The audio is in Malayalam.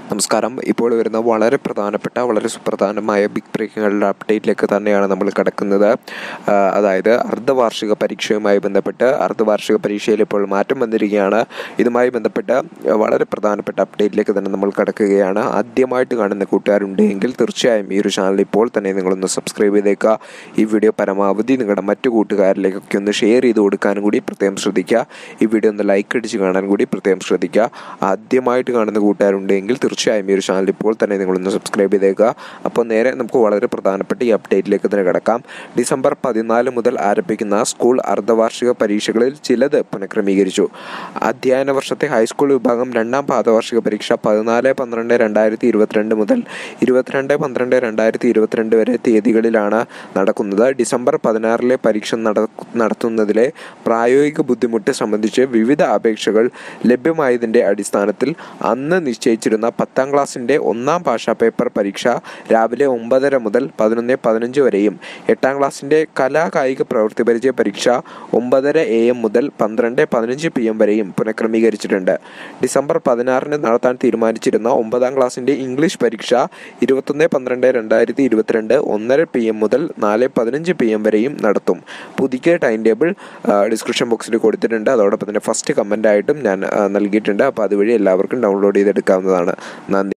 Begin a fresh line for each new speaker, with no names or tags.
നമസ്കാരം ഇപ്പോൾ വരുന്ന വളരെ പ്രധാനപ്പെട്ട വളരെ സുപ്രധാനമായ ബിഗ് ബ്രേക്കിങ്ങുകളുടെ അപ്ഡേറ്റിലേക്ക് തന്നെയാണ് നമ്മൾ കിടക്കുന്നത് ആ, അതായത് അർദ്ധവാർഷിക പരീക്ഷയുമായി ബന്ധപ്പെട്ട് അർദ്ധവാർഷിക പരീക്ഷയിൽ ഇപ്പോൾ മാറ്റം വന്നിരിക്കുകയാണ് ഇതുമായി ബന്ധപ്പെട്ട് വളരെ പ്രധാനപ്പെട്ട അപ്ഡേറ്റിലേക്ക് തന്നെ നമ്മൾ കിടക്കുകയാണ് ആദ്യമായിട്ട് കാണുന്ന കൂട്ടുകാരുണ്ടെങ്കിൽ തീർച്ചയായും ഈ ഒരു ചാനൽ ഇപ്പോൾ തന്നെ നിങ്ങളൊന്ന് സബ്സ്ക്രൈബ് ചെയ്തേക്കുക ഈ വീഡിയോ പരമാവധി നിങ്ങളുടെ മറ്റു കൂട്ടുകാരിലേക്കൊക്കെ ഒന്ന് ഷെയർ ചെയ്ത് കൊടുക്കാനും കൂടി പ്രത്യേകം ശ്രദ്ധിക്കുക ഈ വീഡിയോ ഒന്ന് ലൈക്ക് അടിച്ച് കാണാൻ കൂടി പ്രത്യേകം ശ്രദ്ധിക്കുക ആദ്യമായിട്ട് കാണുന്ന കൂട്ടുകാരുണ്ടെങ്കിൽ തീർച്ചയായും ഈ ഒരു ചാനൽ ഇപ്പോൾ തന്നെ നിങ്ങളൊന്ന് സബ്സ്ക്രൈബ് ചെയ്തേക്കുക അപ്പോൾ നേരെ നമുക്ക് വളരെ പ്രധാനപ്പെട്ട ഈ അപ്ഡേറ്റിലേക്ക് തന്നെ കിടക്കാം ഡിസംബർ പതിനാല് മുതൽ ആരംഭിക്കുന്ന സ്കൂൾ അർദ്ധവാർഷിക പരീക്ഷകളിൽ ചിലത് പുനഃക്രമീകരിച്ചു അധ്യയന വർഷത്തെ ഹൈസ്കൂൾ വിഭാഗം രണ്ടാം പാദവാർഷിക പരീക്ഷ പതിനാല് പന്ത്രണ്ട് രണ്ടായിരത്തി ഇരുപത്തിരണ്ട് മുതൽ ഇരുപത്തിരണ്ട് പന്ത്രണ്ട് രണ്ടായിരത്തി ഇരുപത്തിരണ്ട് വരെ തീയതികളിലാണ് നടക്കുന്നത് ഡിസംബർ പതിനാറിലെ പരീക്ഷ നട- നടത്തുന്നതിലെ പ്രായോഗിക ബുദ്ധിമുട്ട് സംബന്ധിച്ച് വിവിധ അപേക്ഷകൾ ലഭ്യമായതിൻ്റെ അടിസ്ഥാനത്തിൽ അന്ന് നിശ്ചയിച്ചിരുന്ന പത്താം ക്ലാസ്സിൻ്റെ ഒന്നാം ഭാഷാ പേപ്പർ പരീക്ഷ രാവിലെ ഒമ്പതര മുതൽ പതിനൊന്ന് പതിനഞ്ച് വരെയും എട്ടാം ക്ലാസ്സിൻ്റെ കലാ കായിക പ്രവൃത്തി പരിചയ പരീക്ഷ ഒമ്പതര എ എം മുതൽ പന്ത്രണ്ട് പതിനഞ്ച് പി എം വരെയും പുനഃക്രമീകരിച്ചിട്ടുണ്ട് ഡിസംബർ പതിനാറിന് നടത്താൻ തീരുമാനിച്ചിരുന്ന ഒമ്പതാം ക്ലാസ്സിൻ്റെ ഇംഗ്ലീഷ് പരീക്ഷ ഇരുപത്തൊന്ന് പന്ത്രണ്ട് രണ്ടായിരത്തി ഇരുപത്തിരണ്ട് ഒന്നര പി എം മുതൽ നാല് പതിനഞ്ച് പി എം വരെയും നടത്തും പുതിയ ടൈം ടേബിൾ ഡിസ്ക്രിപ്ഷൻ ബോക്സിൽ കൊടുത്തിട്ടുണ്ട് അതോടൊപ്പം തന്നെ ഫസ്റ്റ് കമൻ്റ് ആയിട്ടും ഞാൻ ആ, നൽകിയിട്ടുണ്ട് അപ്പോൾ അതുവഴി എല്ലാവർക്കും ഡൗൺലോഡ് ചെയ്തെടുക്കാവുന്നതാണ് നന്ദി